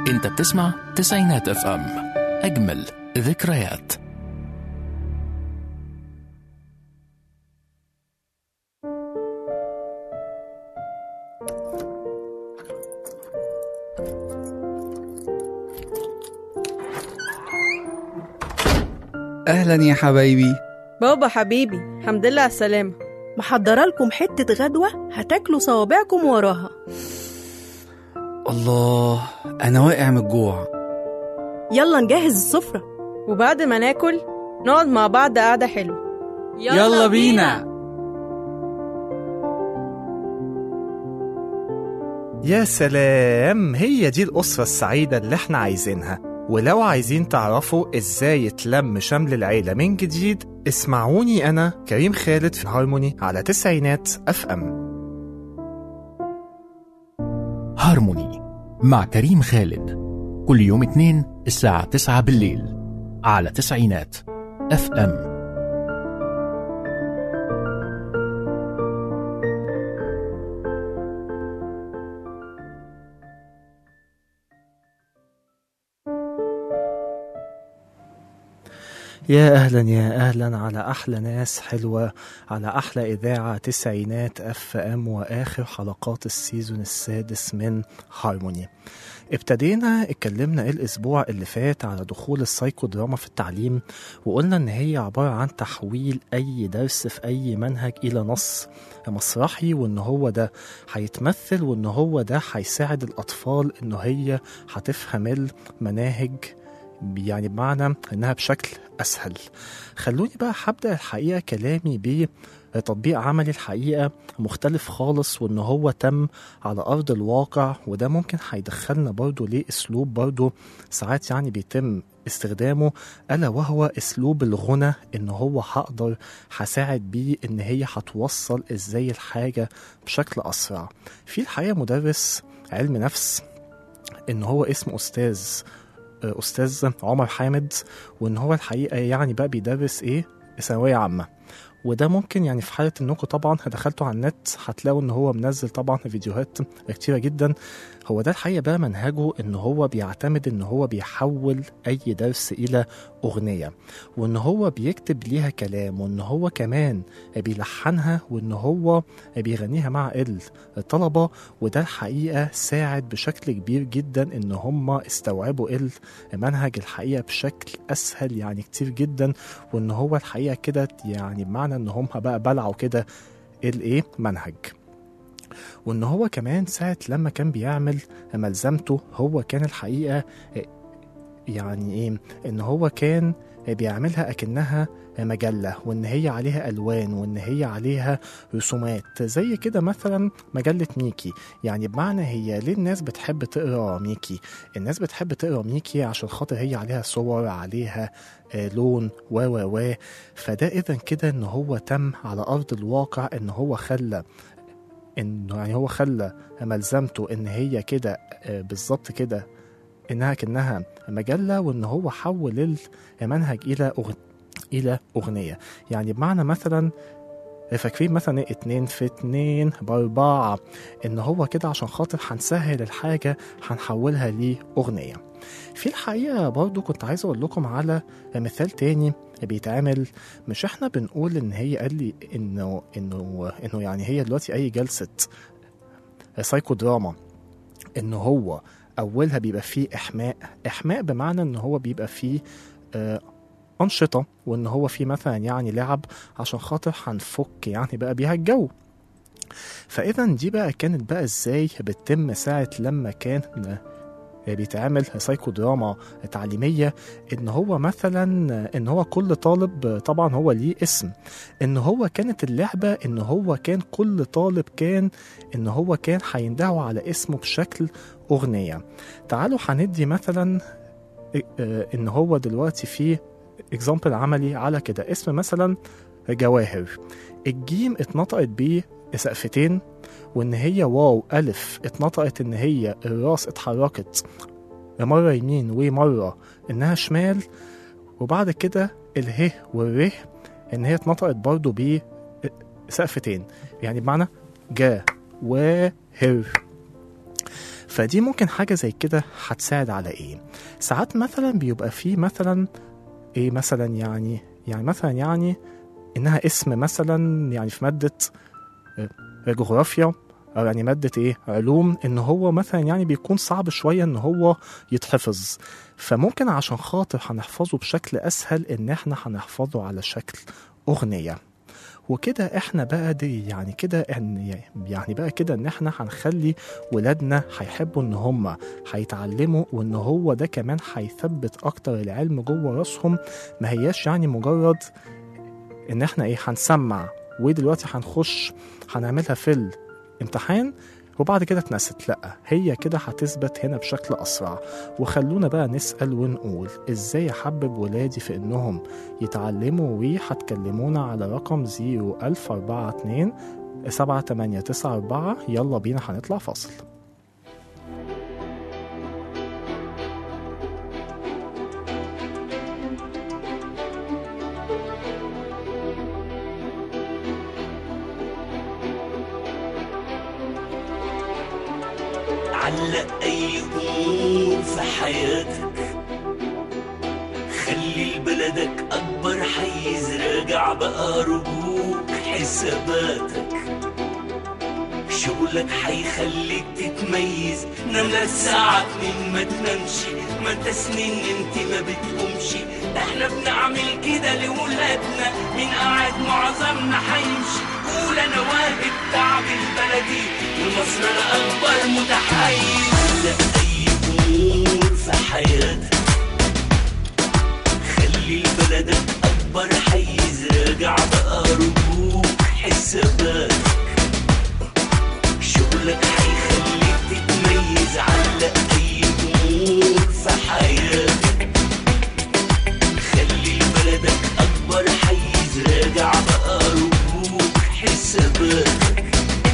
انت بتسمع تسعينات اف ام اجمل ذكريات أهلا يا حبايبي بابا حبيبي الحمد لله على السلامة محضرة لكم حتة غدوة هتاكلوا صوابعكم وراها الله أنا واقع من الجوع يلا نجهز السفرة وبعد ما ناكل نقعد مع بعض قعدة حلوة يلا بينا يا سلام هي دي الأسرة السعيدة اللي احنا عايزينها ولو عايزين تعرفوا ازاي يتلم شمل العيلة من جديد اسمعوني أنا كريم خالد في هارموني على تسعينات أف أم هارموني مع كريم خالد كل يوم اثنين الساعة 9 بالليل على تسعينات اف ام يا أهلا يا أهلا على أحلى ناس حلوة على أحلى إذاعة تسعينات أف أم وآخر حلقات السيزون السادس من هارموني ابتدينا اتكلمنا الأسبوع اللي فات على دخول السايكو دراما في التعليم وقلنا إن هي عبارة عن تحويل أي درس في أي منهج إلى نص مسرحي وإن هو ده هيتمثل وإن هو ده هيساعد الأطفال إن هي هتفهم المناهج يعني بمعنى انها بشكل اسهل خلوني بقى هبدا الحقيقه كلامي بتطبيق عملي الحقيقه مختلف خالص وان هو تم على ارض الواقع وده ممكن هيدخلنا برضو لاسلوب برضو ساعات يعني بيتم استخدامه الا وهو اسلوب الغنى ان هو هقدر هساعد بيه ان هي هتوصل ازاي الحاجه بشكل اسرع في الحقيقه مدرس علم نفس ان هو اسمه استاذ استاذ عمر حامد وان هو الحقيقه يعني بقى بيدرس ايه ثانويه عامه وده ممكن يعني في حاله انكم طبعا دخلتوا على النت هتلاقوا ان هو منزل طبعا فيديوهات كتيره جدا هو ده الحقيقه بقى منهجه ان هو بيعتمد ان هو بيحول اي درس الى اغنيه وان هو بيكتب ليها كلام وان هو كمان بيلحنها وان هو بيغنيها مع الطلبه وده الحقيقه ساعد بشكل كبير جدا ان هم استوعبوا المنهج الحقيقه بشكل اسهل يعني كتير جدا وان هو الحقيقه كده يعني بمعنى ان هم بقى بلعوا كده الايه منهج وان هو كمان ساعة لما كان بيعمل ملزمته هو كان الحقيقة يعني ايه ان هو كان بيعملها اكنها مجلة وان هي عليها الوان وان هي عليها رسومات زي كده مثلا مجلة ميكي يعني بمعنى هي ليه الناس بتحب تقرا ميكي الناس بتحب تقرا ميكي عشان خاطر هي عليها صور عليها لون و و و فده اذا كده ان هو تم على ارض الواقع ان هو خلى انه يعني هو خلى ملزمته ان هي كده بالظبط كده انها كانها مجله وان هو حول المنهج الى أغن... الى اغنيه يعني بمعنى مثلا فاكرين مثلا اتنين في اتنين باربعة ان هو كده عشان خاطر هنسهل الحاجة هنحولها لأغنية في الحقيقة برضو كنت عايز اقول لكم على مثال تاني بيتعمل مش احنا بنقول ان هي قال لي انه انه انه يعني هي دلوقتي اي جلسة سايكو دراما ان هو اولها بيبقى فيه احماء احماء بمعنى ان هو بيبقى فيه آه أنشطة وإن هو في مثلا يعني لعب عشان خاطر هنفك يعني بقى بيها الجو فإذا دي بقى كانت بقى إزاي بتتم ساعة لما كان بيتعمل سايكو دراما تعليمية ان هو مثلا ان هو كل طالب طبعا هو ليه اسم ان هو كانت اللعبة ان هو كان كل طالب كان ان هو كان هيندهوا على اسمه بشكل اغنية تعالوا هندي مثلا ان هو دلوقتي في اكزامبل عملي على كده اسم مثلا جواهر الجيم اتنطقت بيه سقفتين وان هي واو الف اتنطقت ان هي الراس اتحركت مرة يمين ومرة انها شمال وبعد كده اله والره ان هي اتنطقت برضو ب سقفتين يعني بمعنى جا وهر فدي ممكن حاجة زي كده هتساعد على ايه ساعات مثلا بيبقى فيه مثلا ايه مثلا يعني يعني مثلا يعني انها اسم مثلا يعني في مادة آه، جغرافيا او يعني مادة ايه علوم ان هو مثلا يعني بيكون صعب شوية ان هو يتحفظ فممكن عشان خاطر هنحفظه بشكل اسهل ان احنا هنحفظه على شكل اغنية وكده احنا بقى دي يعني كده ان يعني بقى كده ان احنا هنخلي ولادنا هيحبوا ان هم هيتعلموا وان هو ده كمان هيثبت اكتر العلم جوه راسهم ما هياش يعني مجرد ان احنا ايه هنسمع ودلوقتي هنخش هنعملها في الامتحان وبعد كده اتنست لا هي كده هتثبت هنا بشكل اسرع وخلونا بقى نسال ونقول ازاي احبب ولادي في انهم يتعلموا وهتكلمونا على رقم 01042 7894 يلا بينا هنطلع فاصل علق أي أمور في حياتك خلي لبلدك أكبر حيز راجع بقى رجوك حساباتك شغلك حيخليك تتميز نام للساعة اتنين ما تنامش ما انت سنين انت ما بتقومش ده احنا بنعمل كده لولادنا من قاعد معظمنا حيمشي قول انا واهب تعب البلدي ومصر انا اكبر متحيز لا اي امور في حياتك خلي لبلدك اكبر حيز راجع بقى رجوك حساباتك شغلك هيخليك تتميز علق اي امور في حياتك خلي بلدك اكبر حيز راجع بقى رجوك حساباتك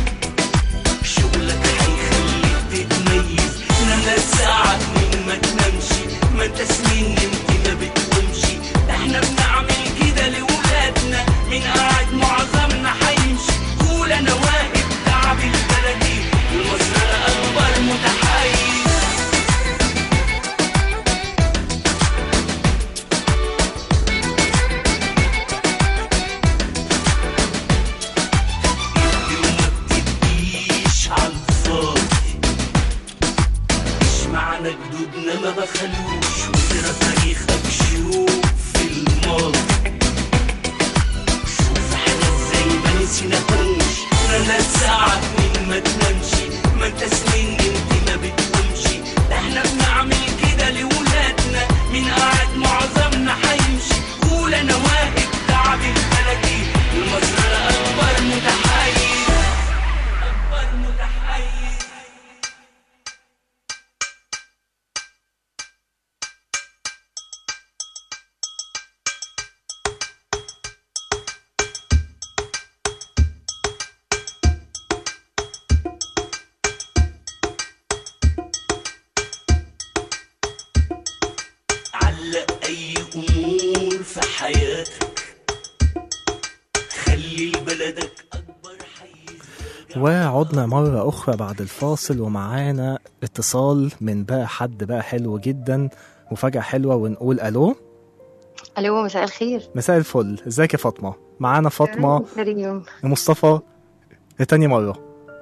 شغلك هيخليك تتميز نام الساعة اتنين ما تنامش ما انت سنين انت ما بتقومش احنا بنعمل كده لولادنا من قاعد معظمنا هيمشي قول انا واهب تعب البلدي ومصر انا اكبر متحيز ادي وما بتديش عالفاضي مش معنى جدودنا ما بخلوش وترى تاريخك شوف في الماضي شوف احنا ازاي ما نسيناهوش انا ساعة اتنين ما تنامش ما انت سنين انت ما بتقومش ده احنا بنعمل كده لولادنا من قاعد معظمنا هيمشي قول انا واهب تعب البلدي ومصر انا اكبر متحيز اكبر متحيز علق أي أمور في حياتك خلي لبلدك أكبر حيز وعدنا مرة أخرى بعد الفاصل ومعانا اتصال من بقى حد بقى حلو جدا وفجأة حلوة ونقول ألو الو مساء الخير مساء الفل ازيك يا فاطمة معانا فاطمة كريم مصطفى تاني مرة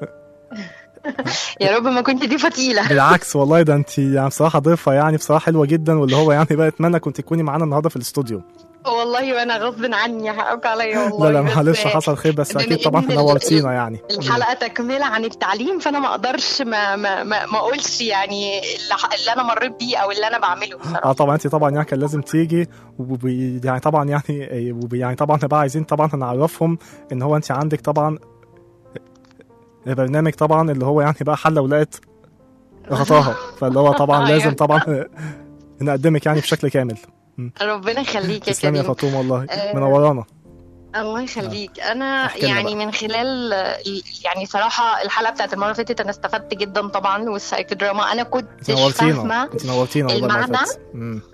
يا رب ما كنت ضيفه تقيله بالعكس والله ده انت يعني بصراحة ضيفة يعني بصراحة حلوة جدا واللي هو يعني بقى اتمنى كنت تكوني معانا النهاردة في الاستوديو والله وانا غصب عني حقك عليا والله لا لا بس معلش حصل خير بس بما اكيد طبعا إن ال- نورتينا يعني الحلقه تكمله عن التعليم فانا ما اقدرش ما ما ما, ما اقولش يعني اللي, اللي انا مريت بيه او اللي انا بعمله اه بصراحه طبعا انت طبعا يعني كان لازم تيجي وبي يعني طبعا يعني وبي يعني طبعا بقى عايزين طبعا نعرفهم ان هو انت عندك طبعا برنامج طبعا اللي هو يعني بقى حل ولقت غطاها فاللي هو طبعا أيوة. لازم طبعا نقدمك يعني بشكل كامل ربنا يخليك يا تسلمي يا كريم فاطمه والله آه، منورانا الله يخليك انا احكي لنا يعني بقى. من خلال يعني صراحه الحلقه بتاعت المره اللي فاتت انا استفدت جدا طبعا والسايكودراما انا انت كنتش نورتينا فاهمه انت نورتينا والله المرة اللي المعنى؟ فاتت. مم.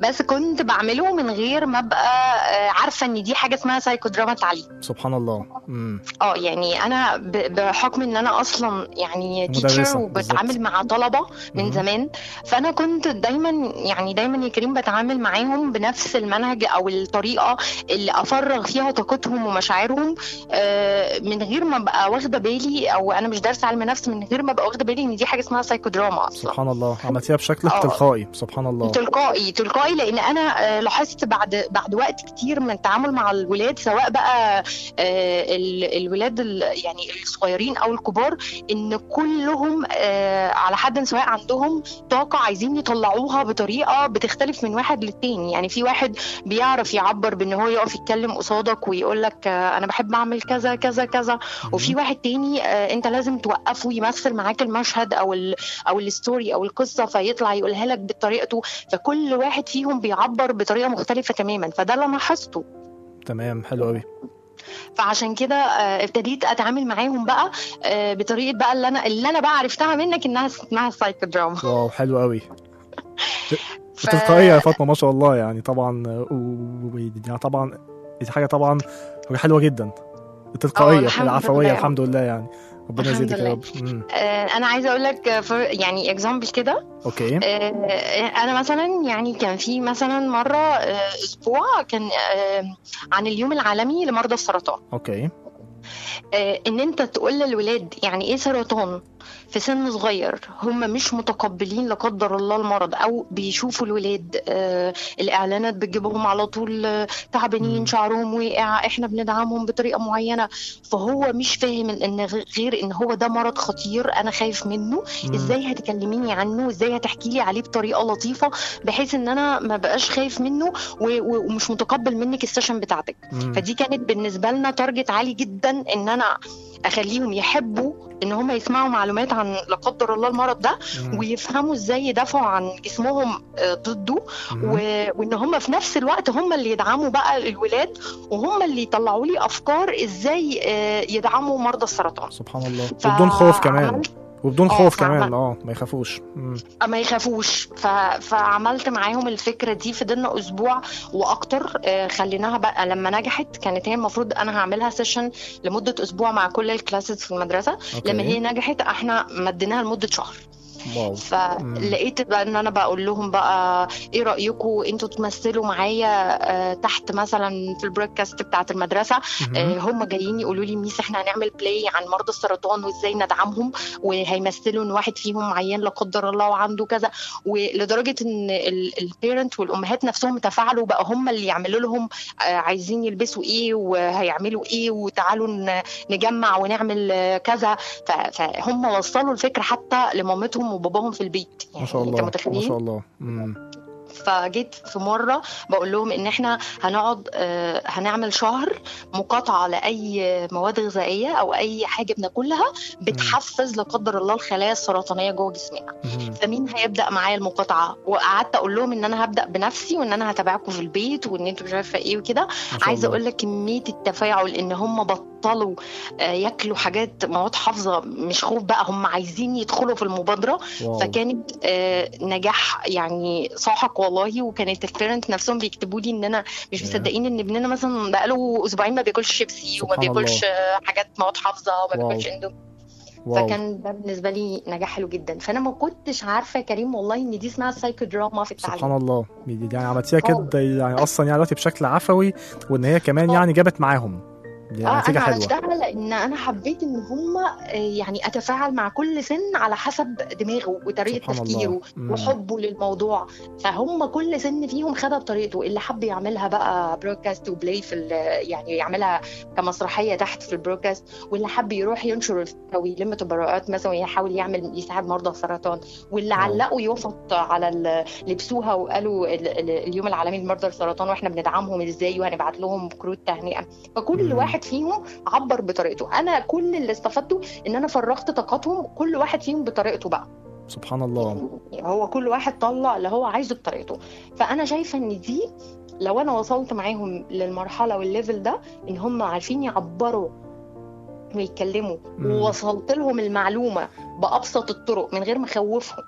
بس كنت بعمله من غير ما ابقى آه، عارفه ان دي حاجه اسمها سايكو دراما تعليم سبحان الله مم. اه يعني انا ب- بحكم ان انا اصلا يعني مدرسة، تيتشر وبتعامل بالظبط. مع طلبه من مهم. زمان فانا كنت دايما يعني دايما يا كريم بتعامل معاهم بنفس المنهج او الطريقه اللي افرغ فيها طاقتهم ومشاعرهم آه، من غير ما ابقى واخده بالي او انا مش دارسه علم نفس من غير ما ابقى واخده بالي ان دي حاجه اسمها سايكو دراما اصلا سبحان الله عملتيها بشكل آه. تلقائي سبحان الله تلقائي تلقائي لان انا آه، لاحظت بعد بعد وقت كتير من التعامل مع الولاد سواء بقى آه، ال- الولاد ال- يعني الصغيرين او الكبار ان كلهم آه، على حد سواء عندهم طاقه عايزين يطلعوها بطريقه بتختلف من واحد للتاني يعني في واحد بيعرف يعبر بان هو يقف يتكلم قصادك ويقول لك آه، انا بحب اعمل كذا كذا كذا وفي واحد تاني آه، انت لازم توقفه يمثل معاك المشهد او ال او الستوري او القصه فيطلع يقولها لك بطريقته فكل واحد فيهم بيعبر بطريقه مختلفه تماما فده اللي انا لاحظته تمام حلو قوي فعشان كده آه، ابتديت اتعامل معاهم بقى آه، بطريقه بقى اللي انا اللي انا بقى عرفتها منك انها اسمها سايكو دراما واو حلو قوي ف- تلقائية يا فاطمة ما شاء الله يعني طبعا و- و- يعني طبعا دي حاجة طبعا حاجة حلوة جدا التلقائية الحمد العفوية لله. الحمد لله يعني ربنا الحمد يزيدك يا لله. رب مم. آه، انا عايزه اقول لك آه، for- يعني اكزامبل كده اوكي آه، انا مثلا يعني كان في مثلا مره آه، اسبوع كان آه، عن اليوم العالمي لمرضى السرطان اوكي آه، ان انت تقول للولاد يعني ايه سرطان في سن صغير هم مش متقبلين لا قدر الله المرض او بيشوفوا الولاد آه الاعلانات بتجيبهم على طول آه، تعبانين مم. شعرهم واقع احنا بندعمهم بطريقه معينه فهو مش فاهم ان غ- غير ان هو ده مرض خطير انا خايف منه مم. ازاي هتكلميني عنه ازاي هتحكي لي عليه بطريقه لطيفه بحيث ان انا ما بقاش خايف منه و- و- ومش متقبل منك السيشن بتاعتك مم. فدي كانت بالنسبه لنا تارجت عالي جدا ان انا اخليهم يحبوا ان هم يسمعوا معلومات عن لا قدر الله المرض ده مم. ويفهموا ازاي يدافعوا عن جسمهم آه، ضده مم. و- وان هم في نفس الوقت هم اللي يدعموا بقى الولاد وهم اللي يطلعوا لي افكار ازاي آه، يدعموا مرضى السرطان سبحان الله ف- وبدون خوف كمان عملت- وبدون آه، خوف فعمل- كمان اه ما يخافوش مم. ما يخافوش ف... فعملت معاهم الفكره دي فضلنا اسبوع واكتر آه، خليناها بقى لما نجحت كانت هي المفروض انا هعملها سيشن لمده اسبوع مع كل الكلاسز في المدرسه أوكي. لما هي نجحت احنا مديناها لمده شهر واو فلقيت بقى ان انا بقول لهم بقى ايه رايكم انتوا تمثلوا معايا آه، تحت مثلا في البرودكاست بتاعت المدرسه مهم. آه، هم جايين يقولوا لي ميس احنا هنعمل بلاي عن مرضى السرطان وازاي ندعمهم وهيمثلوا ان واحد فيهم عيان لا قدر الله وعنده كذا ولدرجه ان البيرنت والامهات نفسهم تفاعلوا بقى هم اللي يعملوا لهم آه، عايزين يلبسوا ايه وهيعملوا ايه وتعالوا ن- نجمع ونعمل آه، كذا ف- فهم وصلوا الفكره حتى لمامتهم وباباهم في البيت ما شاء انت الله ما متخيلين شاء الله مم. فجيت في مره بقول لهم ان احنا هنقعد آه، هنعمل شهر مقاطعه لاي مواد غذائيه او اي حاجه بناكلها بتحفز لا قدر الله الخلايا السرطانيه جوه جسمنا مم. فمين هيبدا معايا المقاطعه وقعدت اقول لهم ان انا هبدا بنفسي وان انا هتابعكم في البيت وان انتوا مش عارفه ايه وكده ما شاء عايزه الله. اقول لك كميه التفاعل ان هم بطلوا آه، ياكلوا حاجات مواد حافظه مش خوف بقى هم عايزين يدخلوا في المبادره واو. فكانت آه، نجاح يعني ساحق والله وكانت البيرنت نفسهم بيكتبوا لي ان انا مش يا. مصدقين ان ابننا مثلا بقاله اسبوعين ما بياكلش شيبسي وما سبحان الله. بياكلش آه، حاجات مواد حافظه وما واو. بياكلش اندومي واو. فكان ده بالنسبه لي نجاح حلو جدا فانا ما كنتش عارفه يا كريم والله ان دي اسمها سايكو دراما في التعليم سبحان الله يعني عملتيها كده يعني اصلا يعني دلوقتي بشكل عفوي وان هي كمان يعني جابت معاهم دي اه نتيجة انا حلوة عملتها لان انا حبيت ان هم يعني اتفاعل مع كل سن على حسب دماغه وطريقه سبحان الله. تفكيره مم. وحبه للموضوع فهم كل سن فيهم خدها بطريقته اللي حب يعملها بقى برودكاست وبلاي في ال- يعني يعملها كمسرحيه تحت في البرودكاست واللي حب يروح ينشر او يلم تبرعات مثلا ويحاول يعمل يساعد مرضى السرطان واللي واو. علقوا يوفط على ال- لبسوها وقالوا ال- ال- اليوم العالمي لمرضى السرطان واحنا بندعمهم ازاي وهنبعت لهم كروت تهنئه فكل مم. واحد فيهم عبر بطريقته انا كل اللي استفدته ان انا فرغت طاقتهم كل واحد فيهم بطريقته بقى سبحان الله يعني هو كل واحد طلع اللي هو عايزه بطريقته فانا شايفه ان دي لو انا وصلت معاهم للمرحله والليفل ده ان هم عارفين يعبروا ويتكلموا مم. ووصلت لهم المعلومه بابسط الطرق من غير ما اخوفهم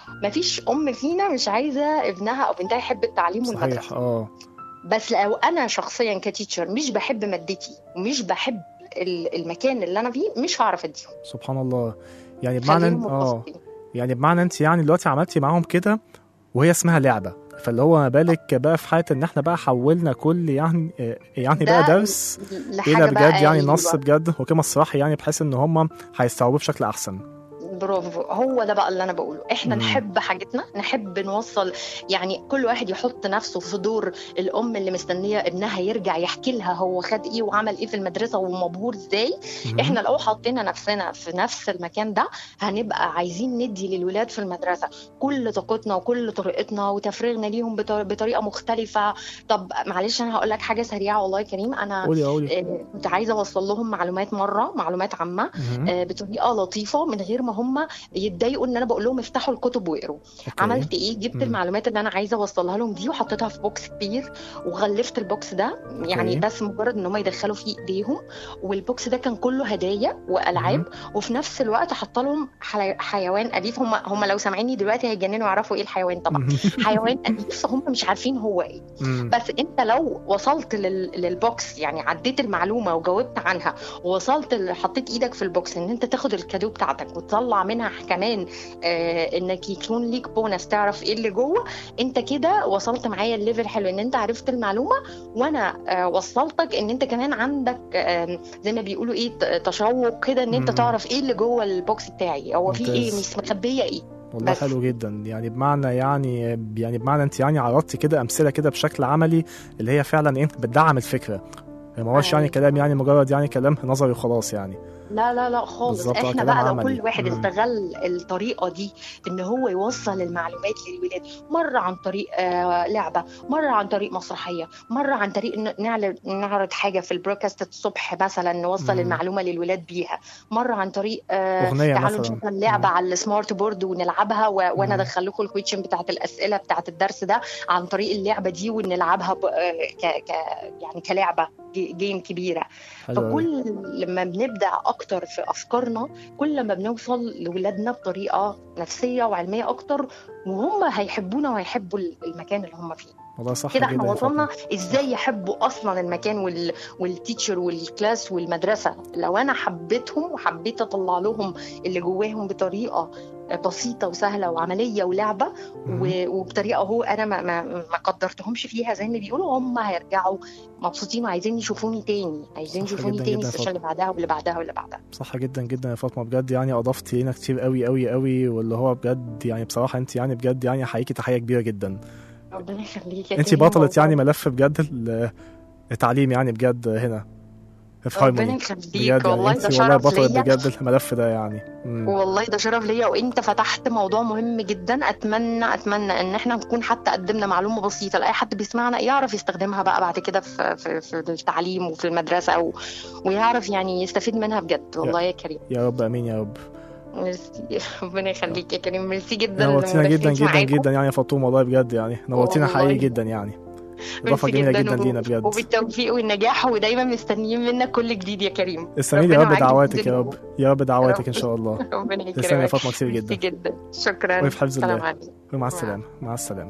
مفيش ام فينا مش عايزه ابنها او بنتها يحب التعليم والمدرسه صحيح اه بس لو انا شخصيا كتيتشر مش بحب مادتي ومش بحب ال- المكان اللي انا فيه مش هعرف اديهم سبحان الله يعني بمعنى خليهم اه متبسطين. يعني بمعنى انت يعني دلوقتي عملتي معاهم كده وهي اسمها لعبه فاللي هو ما بالك بقى في حاله ان احنا بقى حولنا كل يعني آه، يعني بقى ده درس لحاجة الى بجد بقى يعني أيوة. نص بجد وكما الصراحه يعني بحيث ان هم هيستوعبوه بشكل احسن برافو هو ده بقى اللي انا بقوله احنا مم. نحب حاجتنا نحب نوصل يعني كل واحد يحط نفسه في دور الام اللي مستنيه ابنها يرجع يحكي لها هو خد ايه وعمل ايه في المدرسه ومبهور ازاي مهم. احنا لو حطينا نفسنا في نفس المكان ده هنبقى عايزين ندي للولاد في المدرسه كل طاقتنا وكل طريقتنا وتفريغنا ليهم بطر- بطريقه مختلفه طب معلش انا هقول لك حاجه سريعه والله يا كريم انا قولي قولي آه، كنت عايزه اوصل لهم معلومات مره معلومات عامه مهم. آه، بطريقه لطيفه من غير ما هم يتضايقوا ان انا بقول لهم افتحوا الكتب واقروا أوكي. عملت ايه جبت مم. المعلومات اللي انا عايزه اوصلها لهم دي وحطيتها في بوكس كبير وغلفت البوكس ده يعني أوكي. بس مجرد ان هم يدخلوا فيه ايديهم والبوكس ده كان كله هدايا والعاب وفي نفس الوقت حط لهم حي- حيوان اليف هم هم لو سامعيني دلوقتي هيتجننوا يعرفوا ايه الحيوان طبعا مهم. حيوان اليف هم مش عارفين هو ايه مم. بس انت لو وصلت لل... للبوكس يعني عديت المعلومه وجاوبت عنها ووصلت ل... حطيت ايدك في البوكس ان انت تاخد الكادو بتاعتك وتطلع منها كمان آه انك يكون ليك بونس تعرف ايه اللي جوه انت كده وصلت معايا الليفل حلو ان انت عرفت المعلومه وانا آه وصلتك ان انت كمان عندك آه زي ما بيقولوا ايه ت- تشوق كده ان انت مم. تعرف ايه اللي جوه البوكس بتاعي هو في ايه ممتاز. مش مخبيه ايه والله بس. حلو جدا يعني بمعنى يعني يعني بمعنى انت يعني عرضتي كده امثله كده بشكل عملي اللي هي فعلا ايه بتدعم الفكره ما هوش يعني أيوة. كلام يعني مجرد يعني كلام نظري وخلاص يعني لا لا لا خالص بالظبط، آه، احنا كلام بقى لو عملي. كل واحد مم. استغل الطريقه دي ان هو يوصل المعلومات للولاد مره عن طريق آه لعبه مره عن طريق مسرحيه مره عن طريق ن- نعرض نعرض حاجه في البروكاست الصبح مثلا نوصل مم. المعلومه للولاد بيها مره عن طريق آه أغنية تعالوا مثلاً. نشوف اللعبه مم. على السمارت بورد ونلعبها و... وانا مم. ادخل لكم الكويتشن بتاعت الاسئله بتاعت الدرس ده عن طريق اللعبه دي ونلعبها ب... آه، ك... ك... يعني كلعبه جي- جيم كبيره حلو أوي. فكل لما بنبدع اكتر في افكارنا كل ما بنوصل لاولادنا بطريقه نفسيه وعلميه اكتر وهم هيحبونا وهيحبوا المكان اللي هم فيه والله صح كده جدا احنا يا وصلنا فاطمة. ازاي يحبوا اصلا المكان وال... والتيتشر والكلاس والمدرسه لو انا حبيتهم وحبيت اطلع لهم اللي جواهم بطريقه بسيطه وسهله وعمليه ولعبه مم. و- وبطريقه هو انا ما, ما, ما قدرتهمش فيها زي ما بيقولوا هم هيرجعوا مبسوطين وعايزين يشوفوني تاني عايزين صح يشوفوني جدا تاني جدا يا السيشن اللي بعدها واللي بعدها واللي بعدها صح جدا جدا يا فاطمه بجد يعني اضفتي لنا كتير قوي قوي قوي واللي هو بجد يعني بصراحه انت يعني بجد يعني احييكي تحيه كبيره جدا ربنا يخليك يا انت كريم بطله والله. يعني ملف بجد ال- التعليم يعني بجد هنا في ربنا هارموني يخليك بجد يعني والله انت ده والله شرف بطله ليا بجد الملف ده يعني مم. والله ده شرف ليا وانت فتحت موضوع مهم جدا اتمنى اتمنى ان احنا نكون حتى قدمنا معلومه بسيطه لاي حد بيسمعنا يعرف يستخدمها بقى بعد كده في في, في التعليم وفي المدرسه و... ويعرف يعني يستفيد منها بجد والله يا كريم يا رب امين يا رب ميرسي ربنا يخليك يا كريم ميرسي جدا نورتينا جدا لمداخلتي جدا معاكم. جدا يعني يا فاطمه والله بجد يعني نورتينا والله. حقيقي جدا يعني اضافه ميرسي جميله جدا و- لينا بجد وبالتوفيق والنجاح ودايما مستنيين منك كل جديد يا كريم استني يا ربنا رب معاك دعواتك جداً. يا رب يا رب دعواتك رب. ان شاء الله ربنا يكرمك تسلمي يا فاطمه كتير ميرسي جدا جدا شكرا وفي حفظ سلام الله. عليكم مع السلامه مع السلامه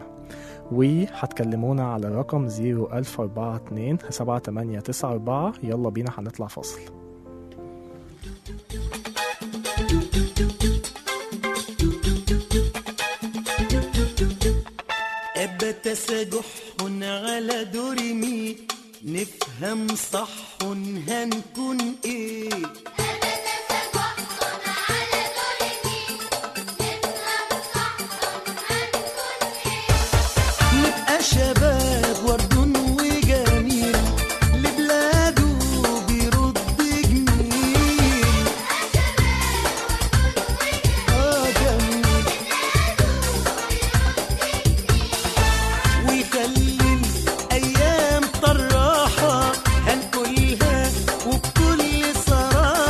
وهتكلمونا على رقم 01042 7894 يلا بينا هنطلع فاصل أبت سجح على دور مي نفهم صح هنكون ايه نبقى شباب ورد وجميل لبلاده بيرد جميل اه جميل ويخلي الايام طراحه هنقولها وبكل صراحه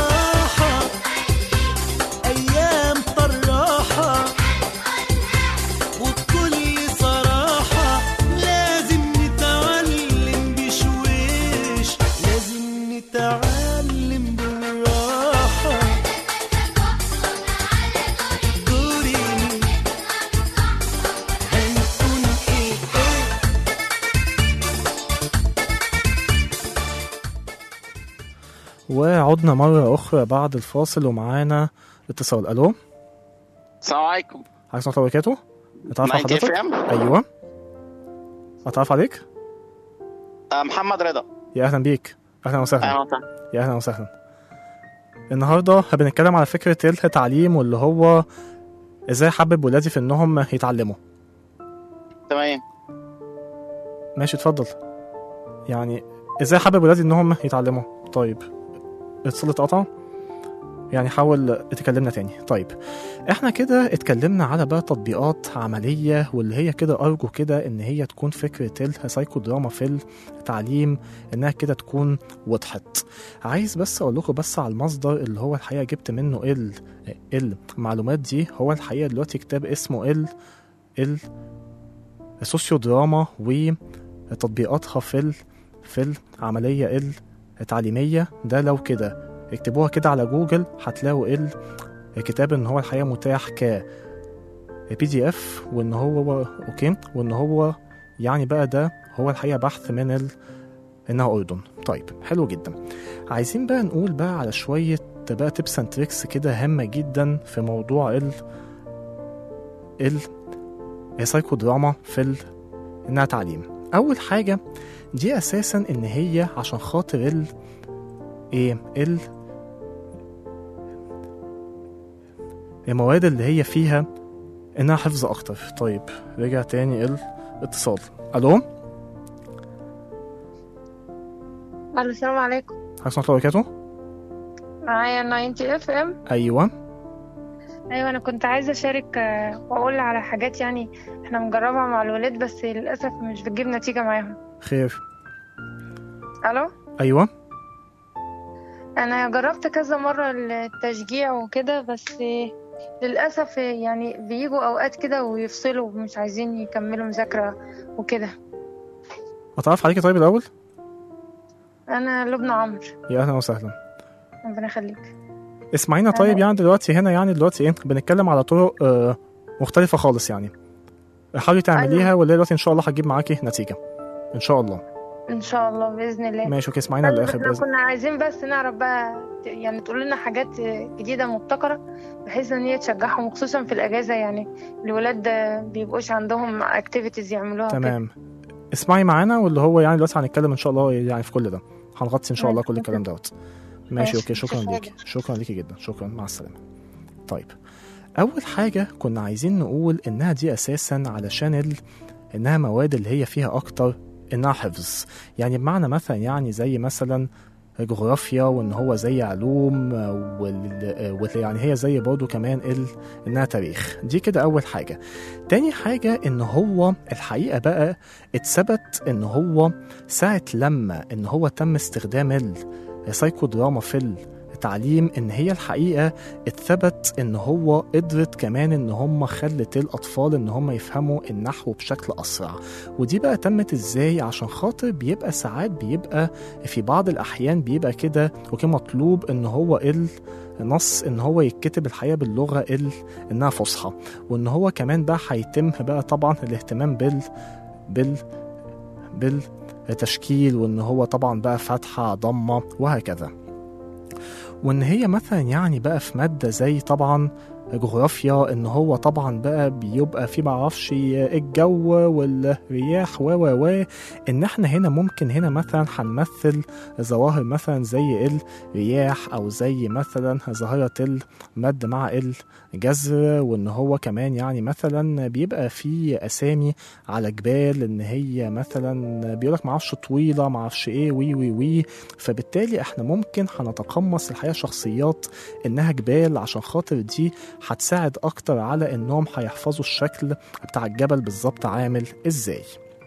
وعدنا مرة أخرى بعد الفاصل ومعانا اتصال ألو السلام عليكم عليكم السلام وبركاته أتعرف على 90 حضرتك؟ FM أيوه أتعرف عليك؟ آه، محمد رضا يا أهلا بيك أهلا وسهلا اهلا وسهلا يا أهلا وسهلا النهاردة بنتكلم على فكرة التعليم واللي هو إزاي أحبب ولادي في إنهم يتعلموا تمام ماشي اتفضل يعني ازاي حابب ولادي انهم يتعلموا طيب اتصال اتقطع يعني حاول تكلمنا تاني طيب احنا كده اتكلمنا على بقى تطبيقات عملية واللي هي كده ارجو كده ان هي تكون فكرة السايكو دراما في التعليم انها كده تكون وضحت عايز بس اقول لكم بس على المصدر اللي هو الحقيقة جبت منه ال المعلومات دي هو الحقيقة دلوقتي كتاب اسمه ال ال السوسيو دراما وتطبيقاتها في ال في العملية التعليمية ده لو كده اكتبوها كده على جوجل هتلاقوا ال الكتاب ان هو الحقيقة متاح ك بي دي اف وان هو اوكي وان هو يعني بقى ده هو الحقيقة بحث من ال انها اردن طيب حلو جدا عايزين بقى نقول بقى على شوية بقى تيبس اند تريكس كده هامة جدا في موضوع ال ال السايكو دراما في ال... انها تعليم اول حاجه دي اساسا ان هي عشان خاطر ال ايه ال المواد اللي هي فيها انها حفظ اكتر طيب رجع تاني الاتصال الو الو السلام عليكم حسنا الله وبركاته معايا 90 اف ام ايوه ايوه انا كنت عايزه اشارك آه، واقول على حاجات يعني احنا بنجربها مع الولاد بس للاسف مش بتجيب نتيجه معاهم خير الو ايوه انا جربت كذا مره التشجيع وكده بس آه، للاسف آه، يعني بيجوا اوقات كده ويفصلوا ومش عايزين يكملوا مذاكره وكده اتعرف عليكي طيب الاول انا لبنى عمرو يا اهلا وسهلا ربنا يخليك اسمعينا طيب يعني دلوقتي هنا يعني دلوقتي ايه بنتكلم على طرق آه مختلفة خالص يعني حاولي تعمليها أيوة. واللي دلوقتي ان شاء الله هتجيب معاكي نتيجة ان شاء الله ان شاء الله باذن الله ماشي اوكي اسمعينا طيب للاخر احنا باذن كنا عايزين بس نعرف بقى يعني تقول لنا حاجات جديدة مبتكرة بحيث ان هي تشجعهم خصوصا في الاجازة يعني الولاد بيبقوش عندهم اكتيفيتيز يعملوها كده. تمام اسمعي معانا واللي هو يعني دلوقتي هنتكلم ان شاء الله يعني في كل ده هنغطي ان شاء الله كل الكلام دوت ماشي ماشي، اوكي شكرا شكراً. ليكي شكرا ليكي جدا شكرا مع السلامه طيب اول حاجه كنا عايزين نقول انها دي اساسا علشان ال... انها مواد اللي هي فيها اكتر انها حفظ يعني بمعنى مثلا يعني زي مثلا جغرافيا وان هو زي علوم آه، وال... آه، وال... يعني هي زي برضه كمان ال... انها تاريخ دي كده اول حاجه تاني حاجه ان هو الحقيقه بقى اتثبت ان هو ساعه لما ان هو تم استخدام السايكو دراما في التعليم ان هي الحقيقه اتثبت ان هو قدرت كمان ان هم خلت الاطفال ان هم يفهموا النحو بشكل اسرع ودي بقى تمت ازاي عشان خاطر بيبقى ساعات بيبقى في بعض الاحيان بيبقى كده وكان مطلوب ان هو النص ان هو يتكتب الحقيقه باللغه ال انها فصحى وان هو كمان بقى هيتم بقى طبعا الاهتمام بال بال بالتشكيل وان هو طبعا بقى فتحه ضمه وهكذا وان هي مثلا يعني بقى في ماده زي طبعا جغرافيا ان هو طبعا بقى بيبقى في معرفش الجو والرياح و و و ان احنا هنا ممكن هنا مثلا هنمثل ظواهر مثلا زي الرياح او زي مثلا ظاهره المد مع الجزر وان هو كمان يعني مثلا بيبقى في اسامي على جبال ان هي مثلا بيقولك معرفش طويله معرفش ايه وي وي وي فبالتالي احنا ممكن هنتقمص الحقيقه شخصيات انها جبال عشان خاطر دي هتساعد اكتر على انهم هيحفظوا الشكل بتاع الجبل بالظبط عامل ازاي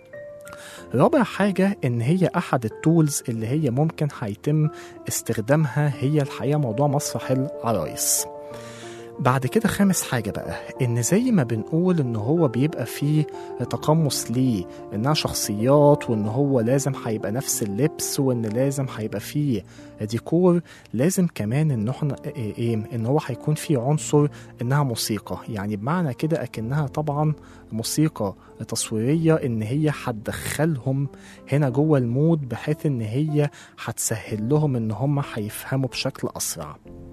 رابع حاجة إن هي أحد التولز اللي هي ممكن هيتم استخدامها هي الحقيقة موضوع مسرح العرايس بعد كده خامس حاجة بقى إن زي ما بنقول إن هو بيبقى فيه تقمص ليه إنها شخصيات وإن هو لازم هيبقى نفس اللبس وإن لازم هيبقى فيه ديكور لازم كمان إن احنا إيه إيه إن هو هيكون فيه عنصر إنها موسيقى يعني بمعنى كده أكنها طبعا موسيقى تصويرية إن هي هتدخلهم هنا جوه المود بحيث إن هي هتسهل لهم إن هم هيفهموا بشكل أسرع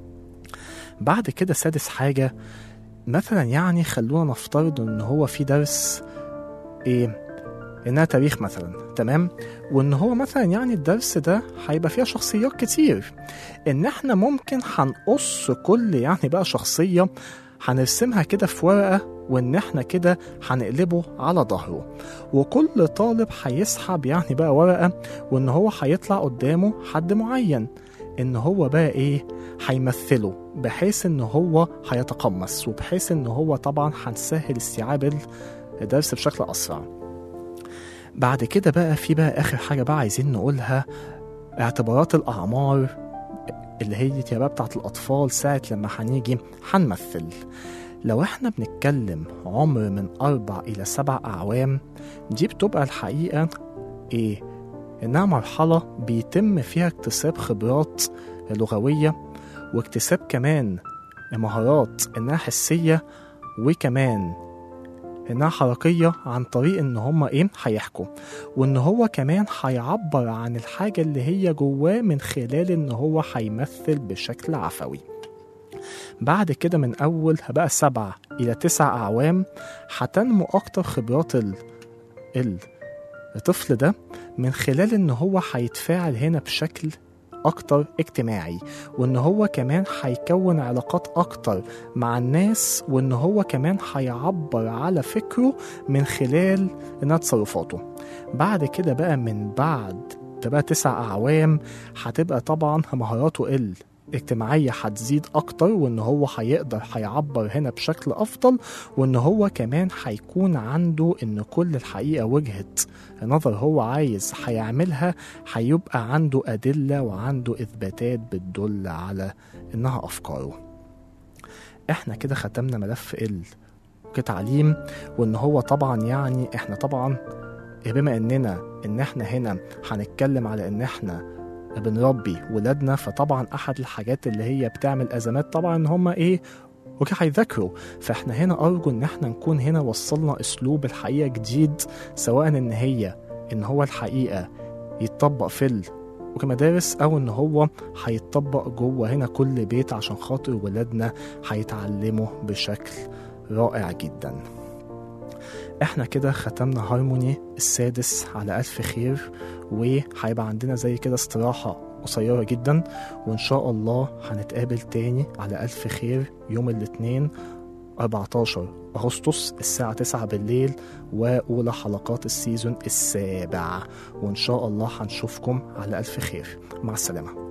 بعد كده سادس حاجة مثلا يعني خلونا نفترض ان هو في درس ايه انها تاريخ مثلا تمام وان هو مثلا يعني الدرس ده هيبقى فيها شخصيات كتير ان احنا ممكن هنقص كل يعني بقى شخصية هنرسمها كده في ورقة وان احنا كده هنقلبه على ظهره وكل طالب هيسحب يعني بقى ورقة وان هو هيطلع قدامه حد معين ان هو بقى ايه هيمثله بحيث ان هو هيتقمص وبحيث ان هو طبعا هنسهل استيعاب الدرس بشكل اسرع بعد كده بقى في بقى اخر حاجه بقى عايزين نقولها اعتبارات الاعمار اللي هي بقى بتاعت الاطفال ساعه لما هنيجي هنمثل لو احنا بنتكلم عمر من أربع إلى سبع أعوام دي بتبقى الحقيقة إيه؟ إنها مرحلة بيتم فيها اكتساب خبرات لغوية واكتساب كمان مهارات إنها حسية وكمان إنها حركية عن طريق إن هما إيه هيحكوا وإن هو كمان هيعبر عن الحاجة اللي هي جواه من خلال إن هو هيمثل بشكل عفوي بعد كده من أول بقى سبع إلى تسع أعوام هتنمو أكتر خبرات ال... ال... الطفل ده من خلال إن هو هيتفاعل هنا بشكل أكتر اجتماعي وإن هو كمان هيكون علاقات أكتر مع الناس وإن هو كمان هيعبر على فكره من خلال إنها تصرفاته بعد كده بقى من بعد ده بقى تسع أعوام هتبقى طبعا مهاراته ال اجتماعية هتزيد أكتر وإن هو هيقدر هيعبر هنا بشكل أفضل وإن هو كمان هيكون عنده إن كل الحقيقة وجهة نظر هو عايز هيعملها هيبقى عنده أدلة وعنده إثباتات بتدل على إنها أفكاره إحنا كده ختمنا ملف ال كتعليم وإن هو طبعا يعني إحنا طبعا بما إننا إن إحنا هنا هنتكلم على إن إحنا بنربي ولادنا فطبعا احد الحاجات اللي هي بتعمل ازمات طبعا ان هم ايه اوكي هيذاكروا فاحنا هنا ارجو ان احنا نكون هنا وصلنا اسلوب الحقيقه جديد سواء ان هي ان هو الحقيقه يتطبق في ال وكمدارس او ان هو هيتطبق جوه هنا كل بيت عشان خاطر ولادنا هيتعلموا بشكل رائع جدا احنا كده ختمنا هارموني السادس على ألف خير وهيبقى عندنا زي كده استراحة قصيرة جدا وإن شاء الله هنتقابل تاني على ألف خير يوم الاثنين 14 أغسطس الساعة 9 بالليل وأولى حلقات السيزون السابع وإن شاء الله هنشوفكم على ألف خير مع السلامة